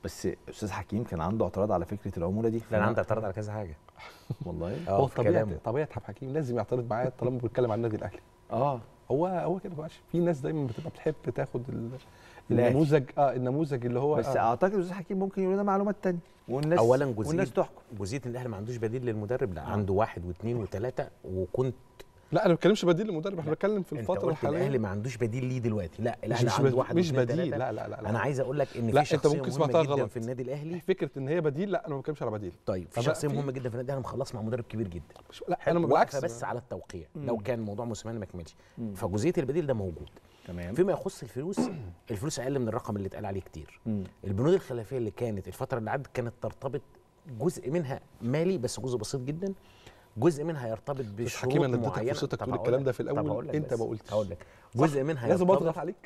بس استاذ حكيم كان عنده اعتراض على فكره العموله دي لا انا عندي اعتراض على كذا حاجه والله هو في طبيعه كلامه. طبيعه عبد الحكيم لازم يعترض معايا طالما بيتكلم عن النادي الاهلي اه هو هو كده ماشي في ناس دايما بتبقى بتحب تاخد ال- الأهلي. النموذج اه النموذج اللي هو بس آه. اعتقد استاذ حكيم ممكن يقول لنا معلومات تانية والناس اولا جزئيه والناس تحكم جزئيه ان الاهلي ما عندوش بديل للمدرب لا عنده واحد واثنين وثلاثه وكنت لا انا ما بتكلمش بديل للمدرب احنا بتكلم في انت الفتره قلت الاهلي الحاليه ما عندوش بديل ليه دلوقتي لا مش الاهلي مش عنده بديل واحد مش واثنين بديل وثلاثة. لا لا لا, لا. انا عايز اقول لك ان لا، في أنت شخصيه ممكن تسمع مهمه بتاعك جدا غلط. في النادي الاهلي فكره ان هي بديل لا انا ما بتكلمش على بديل طيب في طب شخصيه في- مهمه جدا في النادي الاهلي مخلص مع مدرب كبير جدا مش لا حلو، انا واقفة بالعكس بس على التوقيع لو كان موضوع موسيماني ما كملش مم. فجزئيه البديل ده موجود تمام فيما يخص الفلوس الفلوس اقل من الرقم اللي اتقال عليه كتير مم. البنود الخلافيه اللي كانت الفتره اللي عدت كانت ترتبط جزء منها مالي بس جزء بسيط جدا جزء منها يرتبط بس بشروط حكيم انا اديتك معينه فرصتك طب تقول هقول الكلام لك- ده في طب هقول الاول لك انت بس، ما قلتش هقول لك صح، جزء منها لازم يرتبط- اضغط عليك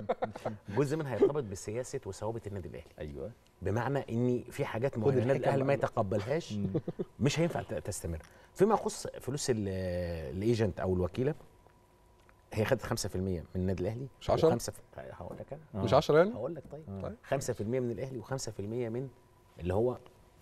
جزء منها يرتبط بسياسه وثوابت النادي الاهلي ايوه بمعنى ان في حاجات معينه النادي الحكم الاهلي ما بقى. يتقبلهاش مش هينفع ت- تستمر فيما يخص فلوس ال- الايجنت او الوكيله هي خدت 5% من النادي الاهلي مش 10 وخمسة في- هقول لك انا مش 10 يعني هقول لك طيب طيب. 5% من الاهلي و5% من اللي هو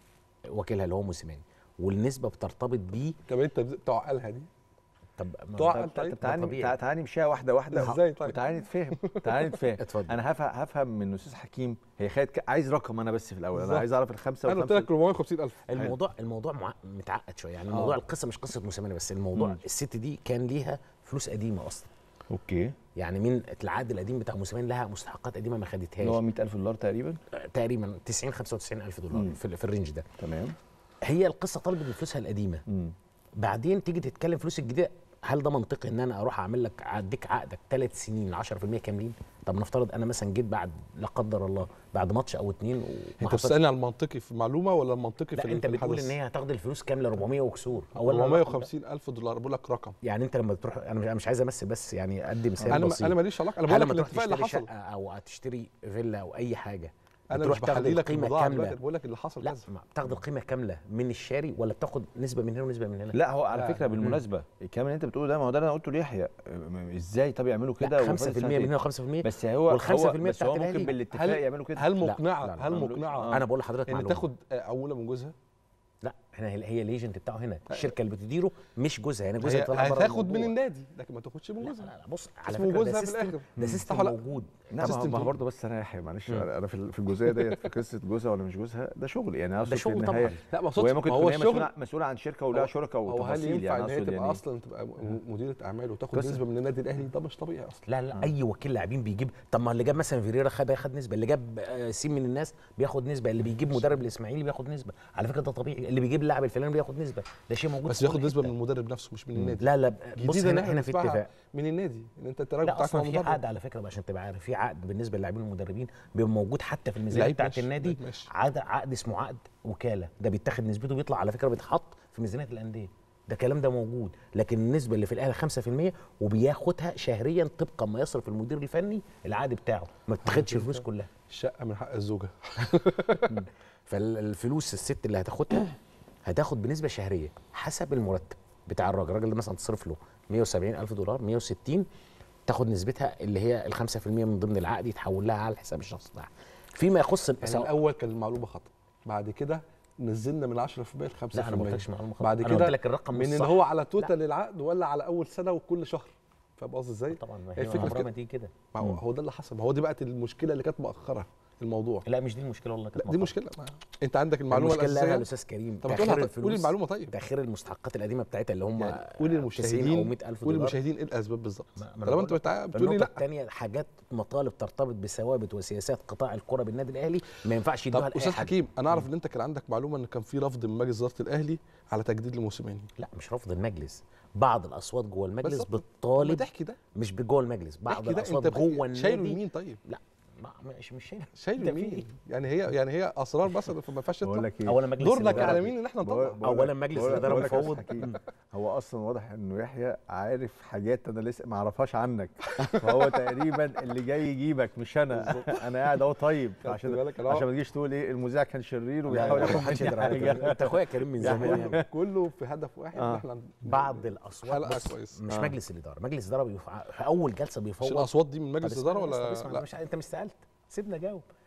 وكيلها اللي هو موسيماني والنسبه بترتبط بيه طب انت تعقلها دي طب ما طبعاً. ده- طيب، ده طب تعالى طبيعي. تعالى تعالى نمشيها واحده واحده ازاي طيب؟ تعالى نتفاهم تعالى نتفاهم اتفضل. انا هفهم هفهم من استاذ حكيم هي خدت ك- عايز رقم انا بس في الاول انا بالظبط. عايز اعرف الخمسه انا قلت والخمسه لك 450000 الموضوع الموضوع مع... متعقد شويه يعني الموضوع آه. القصه مش قصه موسيماني بس الموضوع مم. الست دي كان ليها فلوس قديمه اصلا اوكي يعني من العقد القديم بتاع موسيماني لها مستحقات قديمه ما خدتهاش اللي هو 100000 دولار تقريبا تقريبا 90 95 الف دولار مم. في, في الرينج ده تمام هي القصه طلبت من فلوسها القديمه مم. بعدين تيجي تتكلم فلوس الجديده هل ده منطقي ان انا اروح اعمل لك اديك عقدك ثلاث سنين 10% كاملين طب نفترض انا مثلا جيت بعد لا قدر الله بعد ماتش او اتنين وما انت حصلش- بتسالني على المنطقي في المعلومه ولا المنطقي في لا انت في بتقول الحدث؟ ان هي هتاخد الفلوس كامله 400 وكسور اولا الرقم ده- 450000 دولار بقول لك رقم يعني انت لما تروح انا مش- انا مش عايز امثل بس يعني ادي مثال انا بسيط انا ماليش علاقه انا هل بقول لك لما تروح الاتفاق اللي تشتري حصل شقه او هتشتري فيلا او اي حاجه انا بتروح مش تاخد بحلل لك القيمه البضاعه كامله دلوقتي بقول لك اللي حصل لا كذا ما بتاخد القيمه كامله من الشاري ولا بتاخد نسبه من هنا ونسبه من هنا لا هو على لا، فكره لا. بالمناسبه الكلام اللي انت بتقوله ده ما هو ده اللي انا قلته ليحيى م- ازاي طب يعملوا كده لا وفضل 5% من سنتين؟ هنا و5% بس هو وال 5% هو- بس بتاعت هو ممكن الأهلي. بالاتفاق هل- يعملوا كده هل لا، مقنعه لا، لا، هل ما عملوش. مقنعه انا بقول لحضرتك ان معلومه تاخد آه، عموله من جوزها لا احنا هي هي الايجنت بتاعه هنا الشركه اللي بتديره مش جوزها يعني جوزها هي يطلع بره هتاخد من الموضوع. النادي لكن ما تاخدش من لا جوزها لا لا بص على اسمه فكره ده جوزها في سيستم الآخر. ده صح سيستم ولا لا؟ موجود لا ما هو- سيستم ما هو تاني. برضه بس انا يحيى معلش انا أنا في ال- في الجزئيه ديت في قصه جوزها ولا مش جوزها ده شغل يعني أقصد ده في شغل النهاية طبعا لا ما وهي اقصدش ممكن ما تكون هو هي الشغل مسؤوله مسؤوله عن شركه ولها هو- شركاء هو هل وتفاصيل ينفع يعني ان هي اقصد تبقى يعني اصلا تبقى م- مديره اعمال وتاخد قصة. نسبه من النادي الاهلي ده مش طبيعي اصلا لا لا اي وكيل لاعبين بيجيب طب ما اللي جاب مثلا فيريرا خد خد نسبه اللي جاب آه، سين من الناس بياخد نسبه اللي بيجيب مدرب الاسماعيلي بياخد نسبه على فكره ده طبيعي اللي بيجيب اللاعب الفلاني بياخد نسبه ده شيء موجود بس في كل ياخد نسبه حتة. من المدرب نفسه مش من النادي لا لا بص جديدة إن هنا إحنا هنا في نسمعها اتفاق من النادي ان انت التراجع لا بتاعك اصلا مع في مدرب عقد على فكره بقى عشان تبقى عارف في عقد بالنسبه للاعبين والمدربين بيبقى موجود حتى في الميزانيه لعيب بتاعت ماشي، النادي لعيب ماشي. عقد عقد اسمه عقد وكاله ده بيتاخد نسبته بيطلع على فكره بيتحط في ميزانيه الانديه ده الكلام ده موجود لكن النسبه اللي في الاهلي 5% وبياخدها شهريا طبقا ما يصرف المدير الفني العقد بتاعه ما بتاخدش الفلوس كلها الشقه من حق الزوجه فالفلوس الست اللي هتاخدها هتاخد بنسبه شهريه حسب المرتب بتاع الراجل الراجل ده مثلا تصرف له 170 الف دولار 160 تاخد نسبتها اللي هي ال 5% من ضمن العقد يتحول لها على حساب الشخص بتاعها فيما يخص يعني سواء- الاول كان المعلومه خطا بعد كده نزلنا من 10% ل 5% لا انا ما قلتلكش معلومه خطأ. بعد انا كده قلت لك الرقم من ان الصح. هو على توتال العقد ولا على اول سنه وكل شهر فاهم قصدي ازاي؟ طبعا ما هي هي الفكرة في عمرها كده. ما تيجي كده ما هو هو ده اللي حصل ما هو دي بقت المشكله اللي كانت مؤخره الموضوع لا مش دي المشكله والله كانت لا دي مطلع. مشكله ما. انت عندك المعلومه المشكله اللي قالها الاساسيه الاستاذ كريم طب تاخير تقولها طيب الفلوس قولي المعلومه طيب تاخير المستحقات القديمه بتاعتها اللي هم يعني قولي 90 او للمشاهدين 100000 قولي دولار للمشاهدين ايه الاسباب بالظبط ما- ما أنا طالما انت بقول بتع- بتقولي النقطة لا الثانية حاجات مطالب ترتبط بثوابت وسياسات قطاع الكرة بالنادي الأهلي ما ينفعش يدوها طب لأي استاذ حد. حكيم انا اعرف ان انت كان عندك معلومه ان كان في رفض من مجلس اداره الاهلي على تجديد لموسيماني لا مش رفض المجلس بعض الأصوات جوه المجلس بالظبط. ما بتطالب تحكي ده مش جوه المجلس بعض احكي ده الأصوات انت جوه شايله النادي لمين طيب لا ما مش مش شايل شايله أنت في لمين إيه؟ يعني هي يعني هي اسرار مثلا فما ينفعش بقول تطلع لك ايه أولا مجلس دورنا الإدارة- كاعلاميين ان احنا بقول- نطلع بقول أولا لك- مجلس بقول لك- الإدارة بقول لك يا مفوض. أستاذ حكيم، هو اصلا واضح انه يحيى عارف حاجات انا لسه ما اعرفهاش عنك فهو تقريبا اللي جاي يجيبك مش انا انا قاعد اهو طيب عشان بالك أنا عشان ما تجيش تقول ايه المذيع كان شرير لا، وبيحاول لا، ياخد محدش مني يقدر على حاجه كده. أنت أخويا كريم من زمان يعني كله في هدف واحد ان آه. احنا بعض الأصوات حلقة بص كويس. مش آه. مجلس الإدارة مجلس الإدارة بيفع... في أول جلسة مش بيفوض الاصوات دي من طب مجلس اسمعني اداره بس، طب ولا اسمع، لا مش انت مش سالت سيبنا جاوب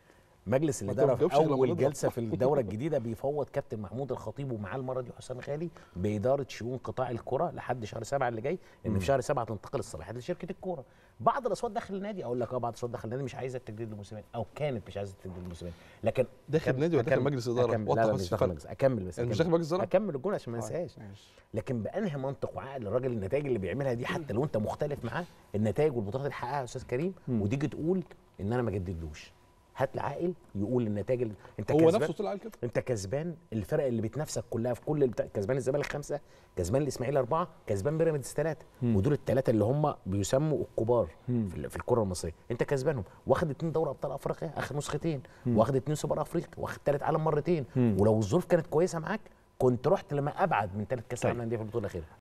مجلس ما الاداره في توقفش غير لما اول نضرب. جلسه في الدوره الجديده بيفوض كابتن محمود الخطيب ومعاه المره دي حسام غالي باداره شؤون قطاع الكره لحد شهر سبعة اللي جاي ان في شهر سبعة تنتقل الصلاحيات لشركه الكوره بعض الاصوات داخل النادي اقول لك اه بعض الاصوات داخل النادي مش عايزه التجديد للموسمين او كانت مش عايزه التجديد للموسمين لكن داخل أكمل- النادي ولا داخل أكمل- مجلس إدارة؟ أكمل وضح لا لا بس مش في داخل فرق. مجلس اكمل بس يعني مش أكمل. داخل مجلس إدارة؟ اكمل الجمله عشان ما طيب، انساهاش ماشي. لكن بانهي منطق وعقل الراجل النتائج اللي بيعملها دي حتى لو انت مختلف معاه النتائج والبطولات اللي حققها يا استاذ كريم وتيجي تقول ان انا ما جددلوش هات لي عاقل يقول النتائج اللي انت هو كسبان نفسه طلع قال كده انت كسبان الفرق اللي بتنافسك كلها في كل البتاع كسبان الزمالك خمسه كسبان الاسماعيلي اربعه كسبان بيراميدز ثلاثه ودول الثلاثه اللي هم بيسموا الكبار في, ال- في الكره المصريه انت كسبانهم واخد اتنين دوري ابطال افريقيا اخر نسختين واخد اتنين سوبر افريقيا واخد ثالث عالم مرتين ولو الظروف كانت كويسه معاك كنت رحت لما ابعد من ثالث كاس العالم للانديه في البطوله الاخيره